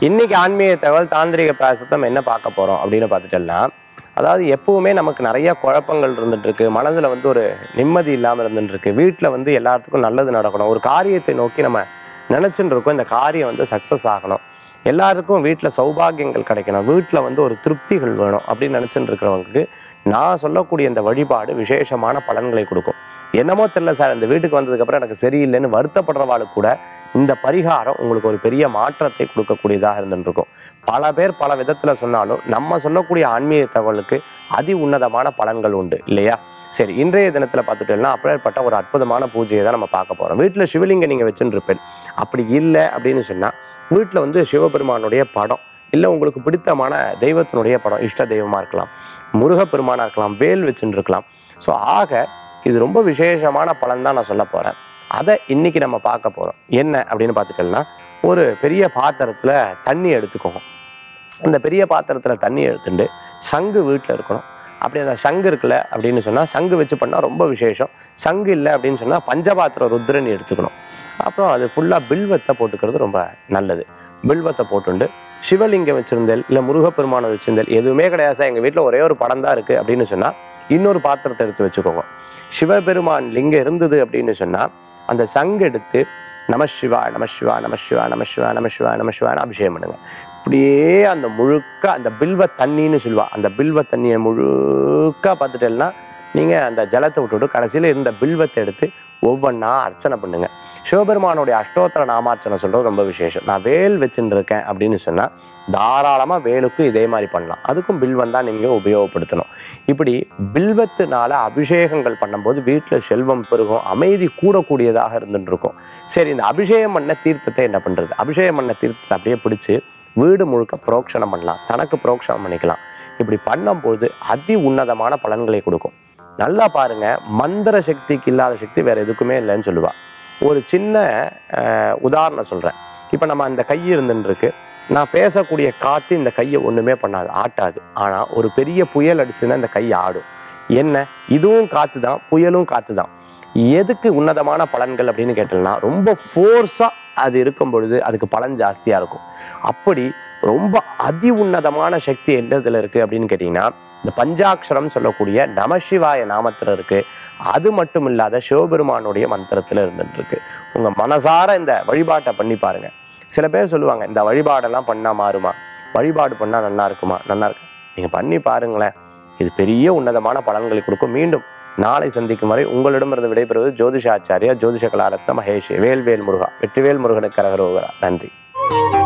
இன்னைக்கு ஆன்மீக தகவல் தாந்திரிக பிராசத்தை நம்ம என்ன பார்க்க போறோம் அப்படின்னு பார்த்துட்டோம்னா அதாவது எப்பவுமே நமக்கு நிறைய குழப்பங்கள் இருந்துட்டு இருக்கு மனதுல வந்து ஒரு நிம்மதி இல்லாம இருந்துட்டு இருக்கு வீட்டுல வந்து எல்லாத்துக்கும் நல்லது நடக்கணும் ஒரு காரியத்தை நோக்கி நம்ம நினைச்சுட்டு இருக்கோம் இந்த காரியம் வந்து சக்சஸ் ஆகணும் எல்லாருக்கும் வீட்டில் சௌபாகியங்கள் கிடைக்கணும் வீட்டில் வந்து ஒரு திருப்திகள் வேணும் அப்படின்னு நினச்சிட்டு இருக்கிறவங்களுக்கு நான் சொல்லக்கூடிய இந்த வழிபாடு விசேஷமான பலன்களை கொடுக்கும் என்னமோ தெரியல சார் இந்த வீட்டுக்கு வந்ததுக்கப்புறம் எனக்கு சரியில்லைன்னு வருத்தப்படுறவாளுக்கு கூட இந்த பரிகாரம் உங்களுக்கு ஒரு பெரிய மாற்றத்தை கொடுக்கக்கூடியதாக இருந்துருக்கும் பல பேர் பல விதத்தில் சொன்னாலும் நம்ம சொல்லக்கூடிய ஆன்மீக தகவலுக்கு அதி உன்னதமான பலன்கள் உண்டு இல்லையா சரி இன்றைய தினத்தில் பார்த்துட்டோம்னா அப்படிப்பட்ட ஒரு அற்புதமான பூஜையை தான் நம்ம பார்க்க போகிறோம் வீட்டில் சிவலிங்கம் நீங்கள் வச்சுட்டு இருப்பேன் அப்படி இல்லை அப்படின்னு சொன்னால் வீட்டில் வந்து சிவபெருமானுடைய படம் இல்லை உங்களுக்கு பிடித்தமான தெய்வத்தினுடைய படம் இஷ்ட தெய்வமாக இருக்கலாம் முருகப்பெருமானாக இருக்கலாம் வேல் வச்சுட்டு இருக்கலாம் ஸோ ஆக இது ரொம்ப விசேஷமான பலன் தான் நான் சொல்ல போகிறேன் அதை இன்னைக்கு நம்ம பார்க்க போகிறோம் என்ன அப்படின்னு பார்த்துட்டோம்னா ஒரு பெரிய பாத்திரத்தில் தண்ணி எடுத்துக்கோங்க அந்த பெரிய பாத்திரத்தில் தண்ணி எடுத்துட்டு சங்கு வீட்டில் இருக்கணும் அப்படி அந்த சங்கு இருக்குல்ல அப்படின்னு சொன்னால் சங்கு வச்சு பண்ணால் ரொம்ப விசேஷம் சங்கு இல்லை அப்படின்னு சொன்னால் பஞ்சபாத்திரம் ருத்ரன் எடுத்துக்கணும் அப்புறம் அது ஃபுல்லாக பில்வத்தை போட்டுக்கிறது ரொம்ப நல்லது பில்வத்தை போட்டுண்டு சிவலிங்கம் வச்சிருந்தேல் இல்லை முருகப்பெருமானை வச்சிருந்தேல் எதுவுமே கிடையாது சார் எங்கள் வீட்டில் ஒரே ஒரு படம் தான் இருக்குது அப்படின்னு சொன்னால் இன்னொரு பாத்திரத்தை எடுத்து வச்சுக்கோங்க சிவபெருமான் லிங்கம் இருந்தது அப்படின்னு சொன்னால் அந்த சங்கு எடுத்து நம சிவா நம சிவா நம சிவா நம சிவா நம சிவா நம சிவான்னு அபிஷேகம் பண்ணுங்க இப்படியே அந்த முழுக்க அந்த பில்வ தண்ணின்னு சொல்லுவா அந்த பில்வ தண்ணியை முழுக்க பார்த்துட்டேன்னா நீங்கள் அந்த ஜலத்தை விட்டுவிட்டு கடைசியில் இருந்த பில்வத்தை எடுத்து ஒவ்வொன்றா அர்ச்சனை பண்ணுங்க சிவபெருமானுடைய அஷ்டோத்தர நாமார்ச்சனை சொல்கிறது ரொம்ப விசேஷம் நான் வேல் வச்சுட்டு இருக்கேன் அப்படின்னு சொன்னால் தாராளமாக வேலுக்கு இதே மாதிரி பண்ணலாம் அதுக்கும் பில்வம் தான் நீங்கள் உபயோகப்படுத்தணும் இப்படி பில்வத்தினால அபிஷேகங்கள் பண்ணும்போது வீட்டில் செல்வம் பெருகும் அமைதி கூடக்கூடியதாக இருந்துட்டு இருக்கும் சரி இந்த அபிஷேகம் பண்ண தீர்த்தத்தை என்ன பண்ணுறது அபிஷேகம் பண்ண தீர்த்தத்தை அப்படியே பிடிச்சி வீடு முழுக்க புரோக்ஷணம் பண்ணலாம் தனக்கு புரோக்ஷணம் பண்ணிக்கலாம் இப்படி பண்ணும்போது அதி உன்னதமான பலன்களை கொடுக்கும் நல்லா பாருங்க மந்திர சக்திக்கு இல்லாத சக்தி வேற எதுக்குமே இல்லைன்னு சொல்லுவா ஒரு சின்ன அஹ், உதாரணம் சொல்றேன் இப்போ நம்ம அந்த கை இருந்துன்னு இருக்கு நான் பேசக்கூடிய காத்து இந்த கையை ஒண்ணுமே பண்ணாது ஆட்டாது ஆனா ஒரு பெரிய புயல் அடிச்சுன்னா இந்த கை ஆடும் என்ன இதுவும் காத்து தான் புயலும் காத்து தான் எதுக்கு உன்னதமான பலன்கள் அப்படின்னு கேட்டோம்னா ரொம்ப ஃபோர்ஸா அது இருக்கும் பொழுது அதுக்கு பலன் ஜாஸ்தியா இருக்கும் அப்படி ரொம்ப அதி உன்னதமான சக்தி எந்த இதுல இருக்கு அப்படின்னு கேட்டீங்கன்னா இந்த பஞ்சாட்சரம் சொல்லக்கூடிய நமசிவாய நாமத்துல இருக்கு அது மட்டும் இல்லாத சிவபெருமானுடைய மந்திரத்துல இருந்துட்டு இருக்கு உங்க மனசார இந்த வழிபாட்டை பண்ணி பாருங்க சில பேர் சொல்லுவாங்க இந்த வழிபாடெல்லாம் பண்ணா மாறுமா வழிபாடு பண்ணா நல்லா இருக்குமா நல்லா இருக்கு நீங்க பண்ணி பாருங்களேன் இது பெரிய உன்னதமான பலன்களை கொடுக்கும் மீண்டும் நாளை சந்திக்கும் வரை உங்களிடமிருந்து விடைபெறுவது ஜோதிஷாச்சாரியா ஜோதிஷ கலாரத்ன மகேஷ் வேல்வேல் முருகா வெற்றிவேல் முருகனுக்கு கரகரோகரா நன்றி